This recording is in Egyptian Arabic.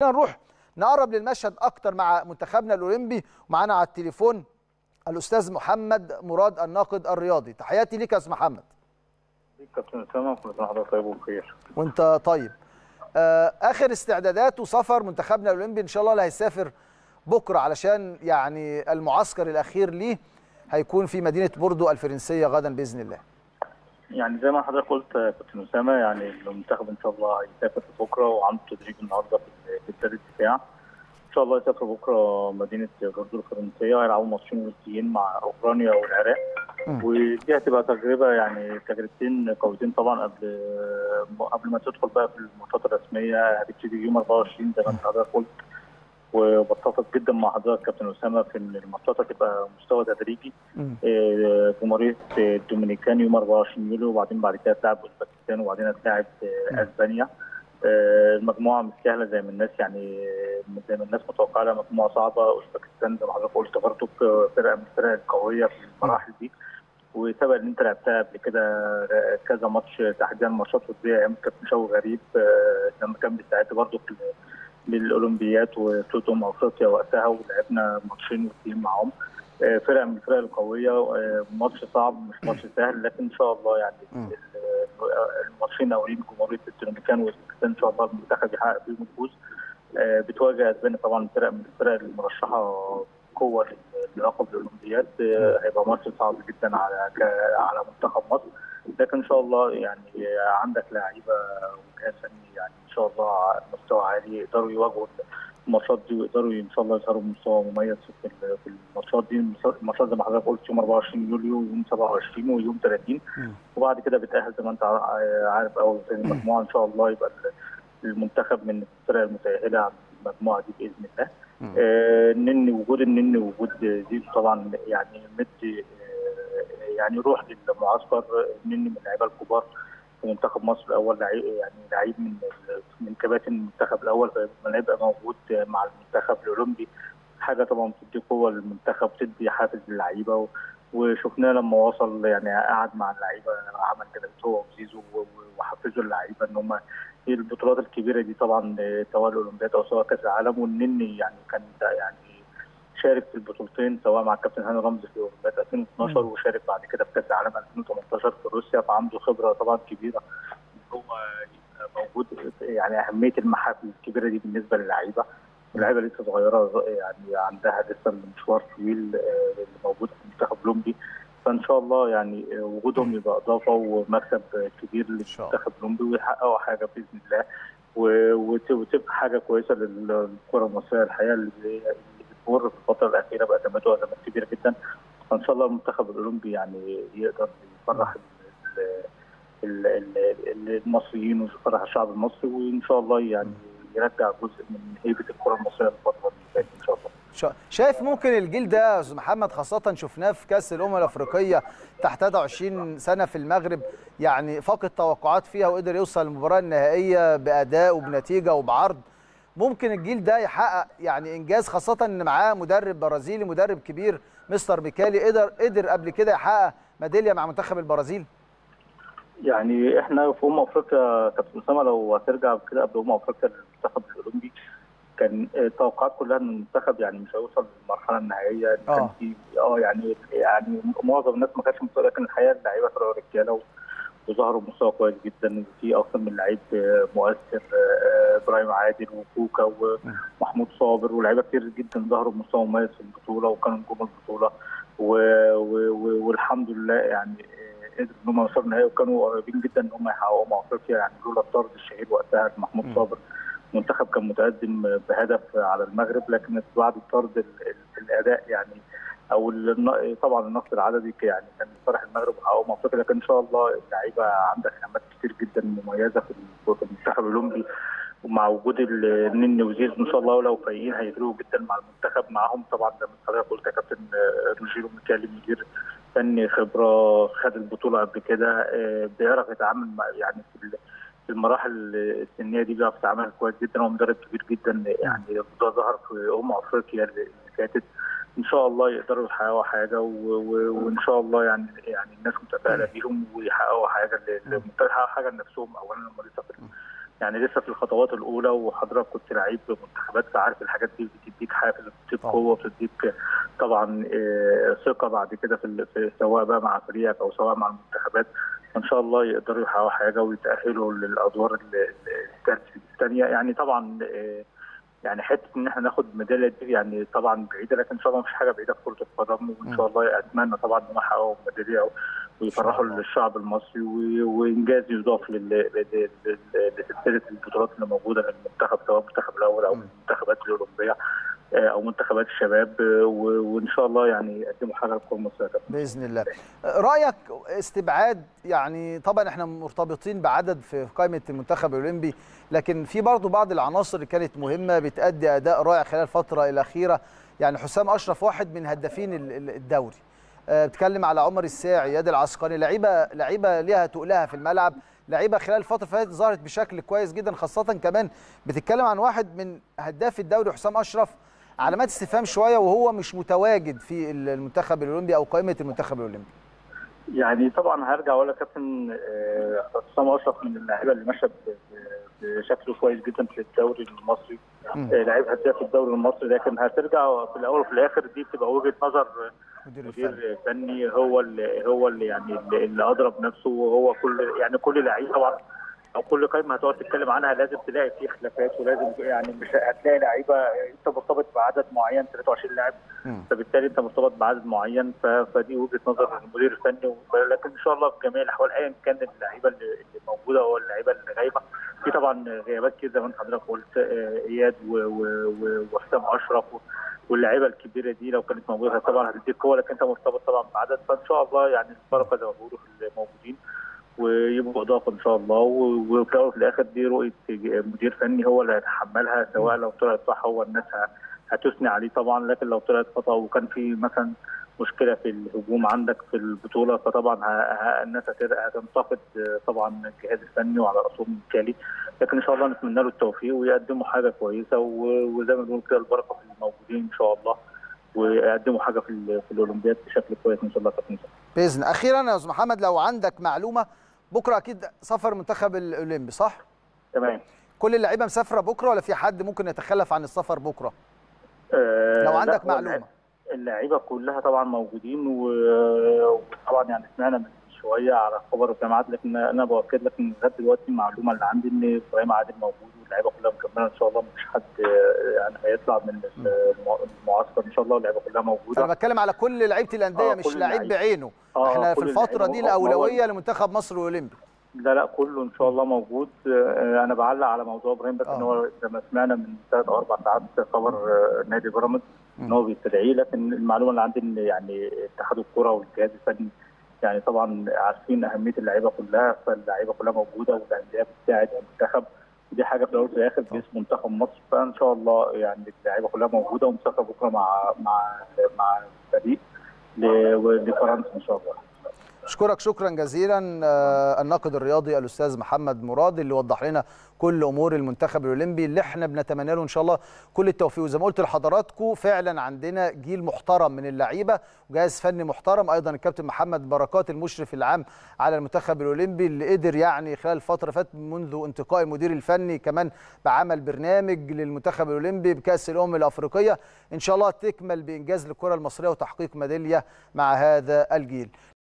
نروح نقرب للمشهد اكتر مع منتخبنا الاولمبي ومعانا على التليفون الاستاذ محمد مراد الناقد الرياضي تحياتي ليك يا استاذ محمد كابتن اسامه كل سنه وحضرتك طيب وبخير وانت طيب آه اخر استعدادات وسفر منتخبنا الاولمبي ان شاء الله اللي هيسافر بكره علشان يعني المعسكر الاخير ليه هيكون في مدينه بوردو الفرنسيه غدا باذن الله يعني زي ما حضرتك قلت كابتن اسامه يعني المنتخب ان شاء الله هيسافر بكره وعنده تدريب النهارده في الثالث دفاع ان شاء الله يسافر بكره مدينه بوردو الفرنسيه هيلعبوا ماتشين وديين مع اوكرانيا والعراق ودي هتبقى تجربه يعني تجربتين قويتين طبعا قبل قبل ما تدخل بقى في الماتشات الرسميه هتبتدي يوم 24 زي ما حضرتك قلت وبتفق جدا مع حضرتك كابتن اسامه في ان الماتشات هتبقى مستوى تدريجي جمهوريه الدومينيكان يوم 24 يوليو وبعدين بعد كده تلعب اوزبكستان وبعدين هتلاعب اسبانيا المجموعه مش سهله زي ما الناس يعني زي ما الناس متوقعه لها مجموعه صعبه اوزبكستان زي ما حضرتك قلت برضه فرقه من الفرق القويه في المراحل دي وسبق ان انت لعبتها قبل كده كذا ماتش تحديدا ماتشات وديه ايام كابتن شوقي غريب لما كان بيستعد برضه في للاولمبيات وبطوله امم افريقيا وقتها ولعبنا ماتشين واثنين معاهم فرقه من الفرق القويه ماتش صعب مش ماتش سهل لكن ان شاء الله يعني الماتشين الاولين جمهوريه الدومينيكان واوزبكستان ان شاء الله المنتخب يحقق فيهم الفوز بتواجه اسبانيا طبعا فرق من الفرق المرشحه قوه للقب الاولمبياد هيبقى ماتش صعب جدا على على منتخب مصر لكن ان شاء الله يعني عندك لعيبه وجهاز فني يعني ان شاء الله مستوى عالي يقدروا يواجهوا الماتشات دي ويقدروا ان شاء الله يظهروا بمستوى مميز في في الماتشات دي الماتشات زي ما حضرتك قلت يوم 24 يوليو ويوم 27 ويوم 30 وبعد كده بتاهل زي ما انت عارف اول ثاني مجموعه ان شاء الله يبقى المنتخب من الفرق المتاهله على المجموعه دي باذن الله آه النني وجود النني وجود زيزو طبعا يعني مدي آه يعني روح للمعسكر النني من اللعيبه الكبار في منتخب مصر الاول لعيب يعني لعيب من من كباتن المنتخب الاول فلما يبقى موجود مع المنتخب الاولمبي حاجه طبعا بتدي قوه للمنتخب بتدي حافز للعيبه وشفناه لما وصل يعني قعد مع اللعيبه عمل كده هو وزيزو وحفزوا اللعيبه ان هم البطولات الكبيره دي طبعا سواء الاولمبياد او سواء كاس العالم والنني يعني كان يعني شارك في البطولتين سواء مع الكابتن هاني رمزي في اولمبياد 2012 م. وشارك بعد كده في كاس العالم 2018 في روسيا فعنده خبره طبعا كبيره هو يبقى موجود يعني اهميه المحافل الكبيره دي بالنسبه للعيبه اللعيبه لسه صغيره يعني عندها لسه مشوار طويل اللي موجود في المنتخب الاولمبي فان شاء الله يعني وجودهم يبقى اضافه ومكسب كبير للمنتخب الاولمبي ويحققوا حاجه باذن الله وتبقى حاجه كويسه للكره المصريه الحقيقه اللي بتمر في الفتره الاخيره بازمات ازمات كبيره جدا فان شاء الله المنتخب الاولمبي يعني يقدر يفرح المصريين ويفرح الشعب المصري وان شاء الله يعني يرجع جزء من هيبه الكره المصريه الفتره اللي فاتت ان شاء الله. شايف ممكن الجيل ده يا استاذ محمد خاصه شفناه في كاس الامم الافريقيه تحت 21 سنه في المغرب يعني فاق التوقعات فيها وقدر يوصل للمباراه النهائيه باداء وبنتيجه وبعرض ممكن الجيل ده يحقق يعني انجاز خاصه ان معاه مدرب برازيلي مدرب كبير مستر بيكالي قدر قدر قبل كده يحقق ميداليه مع منتخب البرازيل يعني احنا في امم افريقيا كابتن اسامه لو هترجع كده قبل امم افريقيا المنتخب الاولمبي كان التوقعات كلها ان المنتخب يعني مش هيوصل للمرحله النهائيه آه. كان في اه يعني يعني معظم الناس ما كانتش متوقعه لكن الحقيقه اللعيبه طلعوا رجاله وظهروا بمستوى كويس جدا وفي اكثر من لعيب مؤثر ابراهيم عادل وكوكا ومحمود صابر ولاعيبه كتير جدا ظهروا بمستوى مميز في البطوله وكانوا نجوم البطوله و... و... والحمد لله يعني قدروا ان هم يوصلوا النهائي وكانوا قريبين جدا ان هم يحققوا مع افريقيا يعني لولا الطرد الشهير وقتها لمحمود صابر المنتخب كان متقدم بهدف على المغرب لكن بعد الطرد الاداء يعني او طبعا النقص العددي يعني كان فرح المغرب وحققوا مع افريقيا لكن ان شاء الله اللعيبه عندها خامات كتير جدا مميزه في المنتخب الاولمبي ومع وجود النني وزيزو ان شاء الله لو فايقين هيفرقوا جدا مع المنتخب معاهم طبعا زي ما حضرتك قلت يا كابتن روجيرو ميكالي مدير فني خبره خد البطوله قبل كده بيعرف يتعامل مع يعني في المراحل السنيه دي بيعرف يتعامل كويس جدا هو مدرب كبير جدا يعني ده ظهر في امم افريقيا اللي فاتت ان شاء الله يقدروا يحققوا حاجه وان شاء الله يعني يعني الناس متفائله بيهم ويحققوا حاجه يحققوا حاجه لنفسهم اولا هم لسه يعني لسه في الخطوات الاولى وحضرتك كنت لعيب منتخبات فعارف الحاجات دي بتديك حافز بتديك طبعا. قوه بتديك طبعا آه، ثقه بعد كده في ال- في- سواء بقى مع فريقك او سواء مع المنتخبات ان شاء الله يقدروا يحققوا حاجه ويتاهلوا للادوار الثانيه يعني طبعا آه، يعني حته ان احنا ناخد ميداليه دي يعني طبعا بعيده لكن ان شاء الله مفيش حاجه بعيده في كره القدم وان شاء الله اتمنى طبعا ان هم يحققوا ميداليه ويفرحوا الله. الشعب المصري و- وانجاز يضاف لل- لل- لل- لسلسله البطولات اللي موجوده للمنتخب سواء المنتخب الاول او مم. المنتخبات الاولمبيه آه، او منتخبات الشباب آه، و- وان شاء الله يعني يقدموا حاجه للكره المصريه باذن الله رايك استبعاد يعني طبعا احنا مرتبطين بعدد في قائمه المنتخب الاولمبي لكن في برضه بعض العناصر اللي كانت مهمه بتادي اداء رائع خلال الفتره الاخيره يعني حسام اشرف واحد من هدافين ال- ال- الدوري آه، بتكلم على عمر الساعي اياد العسقري لعيبه لعيبه ليها تقلها في الملعب لعيبه خلال الفتره اللي فاتت ظهرت بشكل كويس جدا خاصه كمان بتتكلم عن واحد من هداف الدوري حسام اشرف علامات استفهام شويه وهو مش متواجد في المنتخب الاولمبي او قائمه المنتخب الاولمبي يعني طبعا هرجع اقول لك كابتن آه، حسام اشرف من اللعيبه اللي ماشيه ب- ب- بشكل كويس جدا في الدوري المصري مم. آه، لعيب هداف الدوري المصري لكن هترجع في الاول وفي الاخر دي بتبقى وجهه نظر مدير الفني مدير فني هو اللي هو اللي يعني اللي اللي اضرب نفسه وهو كل يعني كل لعيب طبعا او كل قائمه هتقعد تتكلم عنها لازم تلاقي فيه خلافات ولازم يعني مش هتلاقي لعيبه انت مرتبط بعدد معين 23 لاعب مم. فبالتالي انت مرتبط بعدد معين ف- فدي وجهه نظر المدير الفني و- لكن ان شاء الله في جميع الاحوال ايا كان اللعيبه اللي اللي موجوده او اللعيبه اللي غايبه في طبعا غيابات كده زي ما انت حضرتك قلت آه، اياد و- و- و- وحسام اشرف و- واللعيبه الكبيره دي لو كانت موجوده طبعا هتديك قوه لكن انت مرتبط طبعا بعدد فان شاء الله يعني البركه زي ما بيقولوا في الموجودين ويبقوا اضافه ان شاء الله و- وفي الاول وفي الاخر دي رؤيه مدير فني هو اللي هيتحملها سواء لو طلعت صح هو الناس ه- هتثني عليه طبعا لكن لو طلعت خطا وكان في مثلا مشكله في الهجوم عندك في البطوله فطبعا ه- ه- الناس هت- هتنتقد آه، طبعا الجهاز الفني وعلى راسهم التالي لكن ان شاء الله نتمنى له التوفيق ويقدموا حاجه كويسه و- وزي ما بنقول كده البركه في الموجودين ان شاء الله ويقدموا حاجه في ال- في الاولمبياد بشكل كويس ان شاء الله كابتن سامي. باذن اخيرا يا استاذ محمد لو عندك معلومه بكره اكيد سفر المنتخب الاولمبي صح تمام كل اللعيبه مسافره بكره ولا في حد ممكن يتخلف عن السفر بكره آه، لو لا، عندك هو معلومه اللعيبه كلها طبعا موجودين و- وطبعا يعني سمعنا من شويه على خبر الجامعات لكن انا باكد لك ان لغايه دلوقتي المعلومه اللي عندي ان ابراهيم عادل موجود واللعيبه كلها مكمله ان شاء الله مفيش حد آه، يعني هيطلع من الم- المعسكر ان شاء الله واللعيبه كلها موجوده انا بتكلم على كل لعيبه الانديه آه، مش كل لعيب اللعيبة. بعينه آه، احنا في كل الفتره اللعيبة. دي ما هو- الاولويه لمنتخب مصر الاولمبي لا لا كله ان شاء الله موجود آه، انا بعلق على موضوع ابراهيم بس آه. ان هو لما سمعنا من ثلاث او اربع ساعات خبر آه، نادي بيراميدز ان هو بيستدعيه لكن المعلومه اللي عندي ان يعني اتحاد الكره والجهاز الفني يعني طبعا عارفين اهميه اللعيبه كلها فاللعيبه كلها موجوده والانديه بتساعد المنتخب ودي حاجه في الاول وفي الاخر باسم منتخب مصر فان شاء الله يعني اللعيبه كلها موجوده ومسافره بكره مع مع مع الفريق ل- لفرنسا ان شاء الله اشكرك شكرا جزيلا آه، الناقد الرياضي الاستاذ محمد مراد اللي وضح لنا كل امور المنتخب الاولمبي اللي احنا بنتمنى له ان شاء الله كل التوفيق وزي ما قلت لحضراتكم فعلا عندنا جيل محترم من اللعيبه وجهاز فني محترم ايضا الكابتن محمد بركات المشرف العام على المنتخب الاولمبي اللي قدر يعني خلال الفتره اللي فاتت منذ انتقاء المدير الفني كمان بعمل برنامج للمنتخب الاولمبي بكاس الامم الافريقيه ان شاء الله تكمل بانجاز للكره المصريه وتحقيق ميداليه مع هذا الجيل